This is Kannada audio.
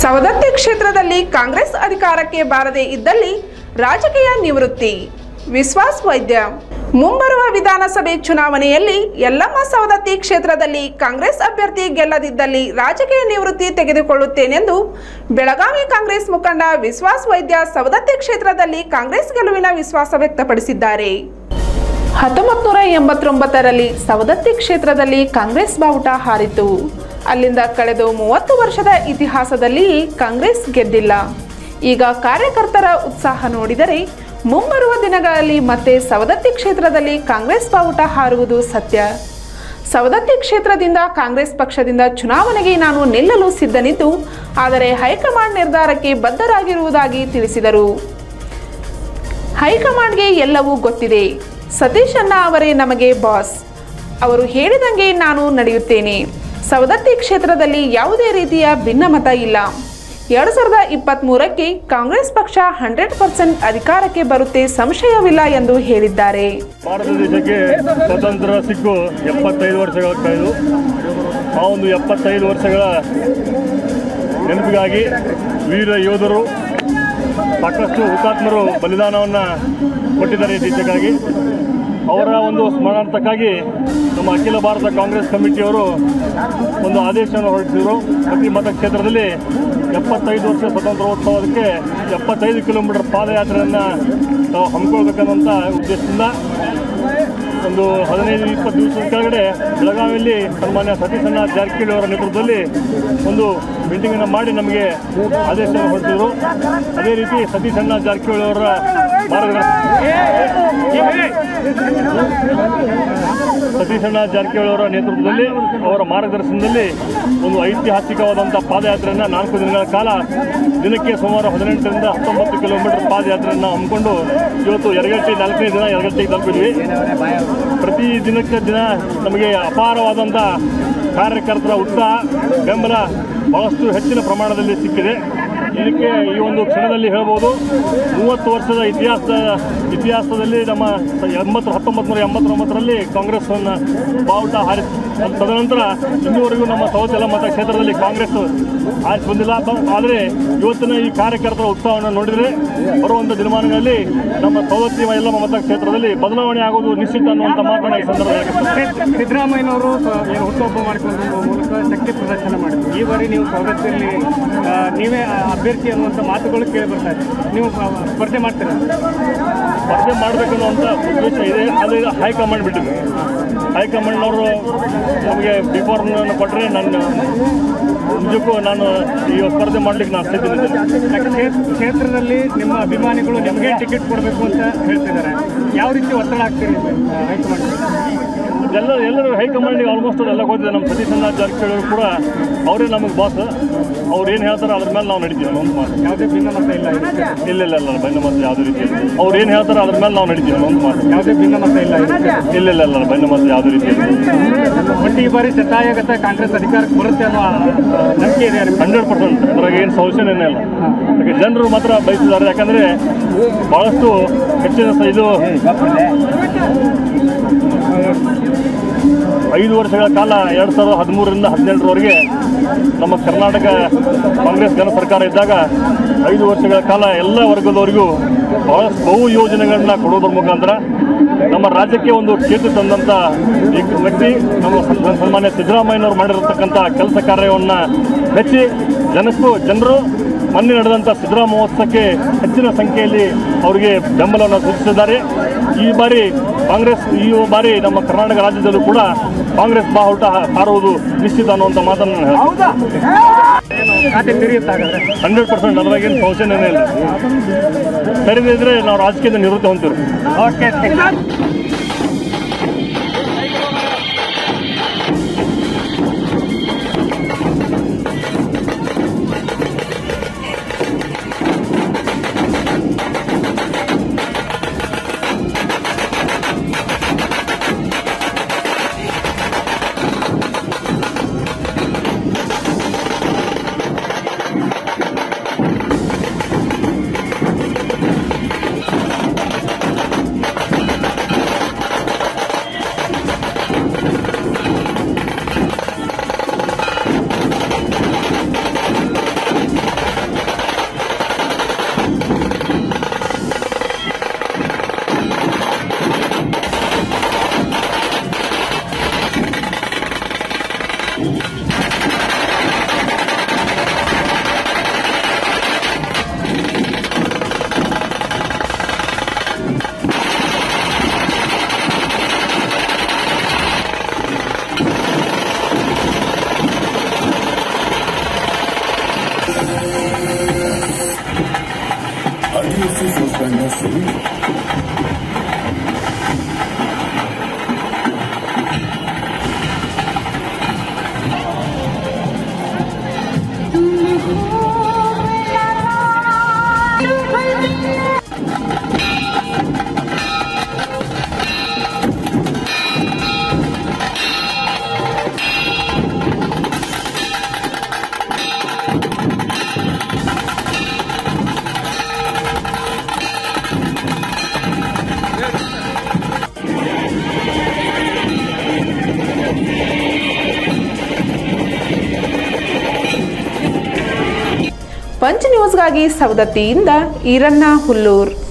ಸವದತ್ತಿ ಕ್ಷೇತ್ರದಲ್ಲಿ ಕಾಂಗ್ರೆಸ್ ಅಧಿಕಾರಕ್ಕೆ ಬಾರದೇ ಇದ್ದಲ್ಲಿ ರಾಜಕೀಯ ನಿವೃತ್ತಿ ವಿಶ್ವಾಸ್ ವೈದ್ಯ ಮುಂಬರುವ ವಿಧಾನಸಭೆ ಚುನಾವಣೆಯಲ್ಲಿ ಯಲ್ಲಮ್ಮ ಸವದತ್ತಿ ಕ್ಷೇತ್ರದಲ್ಲಿ ಕಾಂಗ್ರೆಸ್ ಅಭ್ಯರ್ಥಿ ಗೆಲ್ಲದಿದ್ದಲ್ಲಿ ರಾಜಕೀಯ ನಿವೃತ್ತಿ ತೆಗೆದುಕೊಳ್ಳುತ್ತೇನೆಂದು ಬೆಳಗಾವಿ ಕಾಂಗ್ರೆಸ್ ಮುಖಂಡ ವಿಶ್ವಾಸ್ ವೈದ್ಯ ಸವದತ್ತಿ ಕ್ಷೇತ್ರದಲ್ಲಿ ಕಾಂಗ್ರೆಸ್ ಗೆಲುವಿನ ವಿಶ್ವಾಸ ವ್ಯಕ್ತಪಡಿಸಿದ್ದಾರೆ ಹತ್ತೊಂಬತ್ತು ನೂರ ಎಂಬತ್ತೊಂಬತ್ತರಲ್ಲಿ ಸವದತ್ತಿ ಕ್ಷೇತ್ರದಲ್ಲಿ ಕಾಂಗ್ರೆಸ್ ಬಾವುಟ ಹಾರಿತು ಅಲ್ಲಿಂದ ಕಳೆದ ಮೂವತ್ತು ವರ್ಷದ ಇತಿಹಾಸದಲ್ಲಿ ಕಾಂಗ್ರೆಸ್ ಗೆದ್ದಿಲ್ಲ ಈಗ ಕಾರ್ಯಕರ್ತರ ಉತ್ಸಾಹ ನೋಡಿದರೆ ಮುಂಬರುವ ದಿನಗಳಲ್ಲಿ ಮತ್ತೆ ಸವದತ್ತಿ ಕ್ಷೇತ್ರದಲ್ಲಿ ಕಾಂಗ್ರೆಸ್ ಬಾವುಟ ಹಾರುವುದು ಸತ್ಯ ಸವದತ್ತಿ ಕ್ಷೇತ್ರದಿಂದ ಕಾಂಗ್ರೆಸ್ ಪಕ್ಷದಿಂದ ಚುನಾವಣೆಗೆ ನಾನು ನಿಲ್ಲಲು ಸಿದ್ಧನಿದ್ದು ಆದರೆ ಹೈಕಮಾಂಡ್ ನಿರ್ಧಾರಕ್ಕೆ ಬದ್ಧರಾಗಿರುವುದಾಗಿ ತಿಳಿಸಿದರು ಹೈಕಮಾಂಡ್ಗೆ ಎಲ್ಲವೂ ಗೊತ್ತಿದೆ ಸತೀಶ್ ಅಣ್ಣ ಅವರೇ ನಮಗೆ ಬಾಸ್ ಅವರು ಹೇಳಿದಂಗೆ ನಾನು ನಡೆಯುತ್ತೇನೆ ಸವದತ್ತಿ ಕ್ಷೇತ್ರದಲ್ಲಿ ಯಾವುದೇ ರೀತಿಯ ಭಿನ್ನಮತ ಇಲ್ಲ ಎರಡು ಸಾವಿರದ ಇಪ್ಪತ್ತ್ಮೂರಕ್ಕೆ ಕಾಂಗ್ರೆಸ್ ಪಕ್ಷ ಹಂಡ್ರೆಡ್ ಪರ್ಸೆಂಟ್ ಅಧಿಕಾರಕ್ಕೆ ಬರುತ್ತೆ ಸಂಶಯವಿಲ್ಲ ಎಂದು ಹೇಳಿದ್ದಾರೆ ಭಾರತ ದೇಶಕ್ಕೆ ಸ್ವತಂತ್ರ ಸಿಕ್ಕು ಎಪ್ಪತ್ತೈದು ವರ್ಷಗಳ ಕಳೆದು ಆ ಒಂದು ಎಪ್ಪತ್ತೈದು ವರ್ಷಗಳ ನೆನಪಿಗಾಗಿ ವೀರ ಯೋಧರು ಸಾಕಷ್ಟು ಹುತಾತ್ಮರು ಬಲಿದಾನವನ್ನು ಕೊಟ್ಟಿದ್ದಾರೆ ಈ ದೇಶಕ್ಕಾಗಿ ಅವರ ಒಂದು ಸ್ಮರಣಾರ್ಥಕ್ಕಾಗಿ ನಮ್ಮ ಅಖಿಲ ಭಾರತ ಕಾಂಗ್ರೆಸ್ ಕಮಿಟಿಯವರು ಒಂದು ಆದೇಶವನ್ನು ಹೊರಡಿಸಿದರು ಪ್ರತಿ ಮತಕ್ಷೇತ್ರದಲ್ಲಿ ಎಪ್ಪತ್ತೈದು ವರ್ಷ ಸ್ವತಂತ್ರೋತ್ಸವಕ್ಕೆ ಎಪ್ಪತ್ತೈದು ಕಿಲೋಮೀಟರ್ ಪಾದಯಾತ್ರೆಯನ್ನು ನಾವು ಹಮ್ಮಿಕೊಳ್ಬೇಕನ್ನೋಂಥ ಉದ್ದೇಶದಿಂದ ಒಂದು ಹದಿನೈದು ಇಪ್ಪತ್ತು ದಿವಸದ ಕೆಳಗಡೆ ಬೆಳಗಾವಿಯಲ್ಲಿ ಸನ್ಮಾನ್ಯ ಸತೀಶಣ್ಣ ಜಾರಕಿಹೊಳಿ ಅವರ ನೇತೃತ್ವದಲ್ಲಿ ಒಂದು ಮೀಟಿಂಗನ್ನು ಮಾಡಿ ನಮಗೆ ಆದೇಶವನ್ನು ಹೊರಡಿಸಿದರು ಅದೇ ರೀತಿ ಸತೀಶಣ್ಣ ಜಾರಕಿಹೊಳಿ ಅವರ ಮಾರ್ಗದರ್ಶನ ಸತೀಶಣ್ಣ ಜಾರಕಿಹೊಳಿ ಅವರ ನೇತೃತ್ವದಲ್ಲಿ ಅವರ ಮಾರ್ಗದರ್ಶನದಲ್ಲಿ ಒಂದು ಐತಿಹಾಸಿಕವಾದಂಥ ಪಾದಯಾತ್ರೆಯನ್ನು ನಾಲ್ಕು ದಿನಗಳ ಕಾಲ ದಿನಕ್ಕೆ ಸುಮಾರು ಹದಿನೆಂಟರಿಂದ ಹತ್ತೊಂಬತ್ತು ಕಿಲೋಮೀಟರ್ ಪಾದಯಾತ್ರೆಯನ್ನು ಹಮ್ಮಿಕೊಂಡು ಇವತ್ತು ಎರಗಟ್ಟಿ ನಾಲ್ಕನೇ ದಿನ ಎರಗಟ್ಟಿಗೆ ತಲುಪಿದ್ವಿ ಪ್ರತಿ ದಿನಕ್ಕೆ ದಿನ ನಮಗೆ ಅಪಾರವಾದಂಥ ಕಾರ್ಯಕರ್ತರ ಉತ್ಸಾಹ ಬೆಂಬಲ ಬಹಳಷ್ಟು ಹೆಚ್ಚಿನ ಪ್ರಮಾಣದಲ್ಲಿ ಸಿಕ್ಕಿದೆ ಇದಕ್ಕೆ ಈ ಒಂದು ಕ್ಷಣದಲ್ಲಿ ಹೇಳ್ಬೋದು ಮೂವತ್ತು ವರ್ಷದ ಇತಿಹಾಸದ ಇತಿಹಾಸದಲ್ಲಿ ನಮ್ಮ ಎಂಬತ್ತು ಹತ್ತೊಂಬತ್ತು ನೂರ ಎಂಬತ್ತೊಂಬತ್ತರಲ್ಲಿ ಕಾಂಗ್ರೆಸ್ಸನ್ನು ಬಾವುಟ ಹಾರಿಸಿ ತದನಂತರ ಇನ್ನೂವರೆಗೂ ನಮ್ಮ ಸೌತೆಲ್ಲ ಮತಕ್ಷೇತ್ರದಲ್ಲಿ ಕಾಂಗ್ರೆಸ್ ಆರಿಸಿ ಬಂದಿಲ್ಲ ಬ- ಆದರೆ ಇವತ್ತಿನ ಈ ಕಾರ್ಯಕರ್ತರ ಉತ್ಸಾಹವನ್ನು ನೋಡಿದರೆ ಬರುವಂಥ ದಿನಮಾನಗಳಲ್ಲಿ ನಮ್ಮ ಸವದತ್ತಿ ಎಲ್ಲ ಮತಕ್ಷೇತ್ರದಲ್ಲಿ ಬದಲಾವಣೆ ಆಗುವುದು ನಿಶ್ಚಿತ ಅನ್ನುವಂಥ ಮಾತನ್ನು ಈ ಸಂದರ್ಭದಲ್ಲಿ ಸಿದ್ದರಾಮಯ್ಯನವರು ಸ- ಏನು ಹುಟ್ಟುಹಬ್ಬ ಮಾಡಿಕೊಳ್ಳುವ ಮೂಲಕ ಶಕ್ತಿ ಪ್ರದರ್ಶನ ಮಾಡಿದ್ರು ಈ ಬಾರಿ ನೀವು ಸವದತ್ತಿಯಲ್ಲಿ ಆ, ನೀವೇ ಆ ಅಭ್ಯರ್ಥಿ ಅನ್ನುವಂಥ ಮಾತುಗಳು ಕೇಳಿ ಬರ್ತಾ ಇದೆ ನೀವು ಆ, ಸ್ಪರ್ಧೆ ಮಾಡ್ತೀರಾ ಸ್ಪರ್ಧೆ ಮಾಡಬೇಕನ್ನುವಂಥ ಉದ್ದೇಶ ಇದೆ ಅದು ಹೈಕಮಾಂಡ್ ಬಿಟ್ಟಿದೆ ಹೈಕಮಾಂಡ್ನವರು ನಮಗೆ ಬಿಫೋರ್ನನ್ನು ಕೊಟ್ಟರೆ ನಾನು ನಿಜಕ್ಕೂ ನಾನು ಈ ಸ್ಪರ್ಧೆ ಮಾಡಲಿಕ್ಕೆ ನಾನು ಸಿದ್ಧನಿದ್ದೇನೆ ಯಾಕೆ ಕ್ಷೇತ್ರ- ಕ್ಷೇತ್ರದಲ್ಲಿ ನಿಮ್ಮ ಅಭಿಮಾನಿಗಳು ನಿಮಗೆ ಟಿಕೆಟ್ ಕೊಡಬೇಕು ಅಂತ ಹೇಳ್ತಿದ್ದಾರೆ ಯಾವ ರೀತಿ ಒತ್ತಡ ಆಗ್ತೀರಿ ಆ, ಹೈಕಮಾಂಡ್ ಎಲ್ಲ ಎಲ್ಲರೂ ಹೈಕಮಾಂಡಿಗೆ ಆಲ್ಮೋಸ್ಟ್ ಎಲ್ಲ ಗೊತ್ತಿದೆ ನಮ್ಮ ಸತೀಶಣ್ಣ ಜಾರಕಿಹೊಳಿ ಅವರು ಕೂಡ ಅವರೇ ನಮಗೆ ಬಾಸ್ ಅವ್ರು ಏನು ಹೇಳ್ತಾರೆ ಅದ್ರ ಮೇಲೆ ನಾವು ನಡೀತೀವಿ ಒಂದು ಮಾತು ಯಾವುದೇ ಭಿನ್ನಮತ ಇಲ್ಲ ಇದಕ್ಕೆ. ಇಲ್ಲ ಇಲ್ಲ ಇಲ್ಲ ಬೈನ ಮತ ಯಾವುದೇ ರೀತಿ ಅವ್ರು ಏನು ಹೇಳ್ತಾರೆ ಅದ್ರ ಮೇಲೆ ನಾವು ನಡೀತೀವಿ ಒಂದು ಮಾತು ಯಾವುದೇ ಭಿನ್ನಮತ ಇಲ್ಲ ಇದಕ್ಕೆ. ಇಲ್ಲ ಇಲ್ಲ ಇಲ್ಲ ಬೈನ ಮತ ಯಾವುದೇ ರೀತಿ ಒಟ್ಟು ಈ ಬಾರಿ ಶತಾಯಗತ ಕಾಂಗ್ರೆಸ್ ಅಧಿಕಾರಕ್ಕೆ ಬರುತ್ತೆ ಅನ್ನೋ ಆ, ನಂಬಿಕೆ ಇದೆ ನಿಮ್ಗೆ? ಹಂಡ್ರೆಡ್ ಪರ್ಸೆಂಟ್ ಅದ್ರಾಗ ಏನು ಸಂಶಯನೇ ಇಲ್ಲ ಯಾಕೆ ಜನರು ಮಾತ್ರ ಬಯಸಿದ್ದಾರೆ ಯಾಕಂದರೆ ಭಾಳಷ್ಟು ಹೆಚ್ಚಿನ ಸ- ಇದು ಐದು ವರ್ಷಗಳ ಕಾಲ ಎರಡು ಸಾವಿರದ ಹದಿಮೂರರಿಂದ ಹದಿನೆಂಟರವರೆಗೆ ನಮ್ಮ ಕರ್ನಾಟಕ ಕಾಂಗ್ರೆಸ್ ಜನ ಸರ್ಕಾರ ಇದ್ದಾಗ ಐದು ವರ್ಷಗಳ ಕಾಲ ಎಲ್ಲ ವರ್ಗದವರಿಗೂ ಬಹಳ ಬಹು ಯೋಜನೆಗಳನ್ನ ಕೊಡೋದ್ರ ಮುಖಾಂತರ ನಮ್ಮ ರಾಜ್ಯಕ್ಕೆ ಒಂದು ಕೀರ್ತಿ ತಂದಂಥ ಈ ವ್ಯಕ್ತಿ ನಮ್ಮ ಸನ್- ಸನ್ಮಾನ್ಯ ಸಿದ್ದರಾಮಯ್ಯನವರು ಮಾಡಿರತಕ್ಕಂಥ ಕೆಲಸ ಕಾರ್ಯವನ್ನು ಮೆಚ್ಚಿ ಜನಕ್ಕೂ ಜನರು ಮೊನ್ನೆ ನಡೆದಂಥ ಸಿದ್ದರಾಮ ಮಹೋತ್ಸವಕ್ಕೆ ಹೆಚ್ಚಿನ ಸಂಖ್ಯೆಯಲ್ಲಿ ಅವರಿಗೆ ಬೆಂಬಲವನ್ನು ಸೂಚಿಸಿದ್ದಾರೆ ಈ ಬಾರಿ ಕಾಂಗ್ರೆಸ್ ಈ ಬಾರಿ ನಮ್ಮ ಕರ್ನಾಟಕ ರಾಜ್ಯದಲ್ಲೂ ಕೂಡ ಕಾಂಗ್ರೆಸ್ ಬಾವುಟ ಹಾರುವುದು ನಿಶ್ಚಿತ ಅನ್ನುವಂಥ ಮಾತನ್ನು ನಾನು ಹೇಳ್ತೀನಿ. ಖಾತೆ ತೆರೆಯುತ್ತೆ ಹಾಗಾದ್ರೆ ಹಂಡ್ರೆಡ್ ಪರ್ಸೆಂಟ್ ಅದ್ರಾಗೇನು ಸಂಶಯನೇ ಇಲ್ಲ ಸರಿದಿದ್ರೆ ನಾವು ರಾಜಕೀಯದ ನಿವೃತ್ತಿ ಹೊಂತೀವಿ ಓಕೆ ಪಂಚ್ ನ್ಯೂಸ್ಗಾಗಿ ಸವದತ್ತಿಯಿಂದ ಈರಣ್ಣ ಹುಲ್ಲೂರ್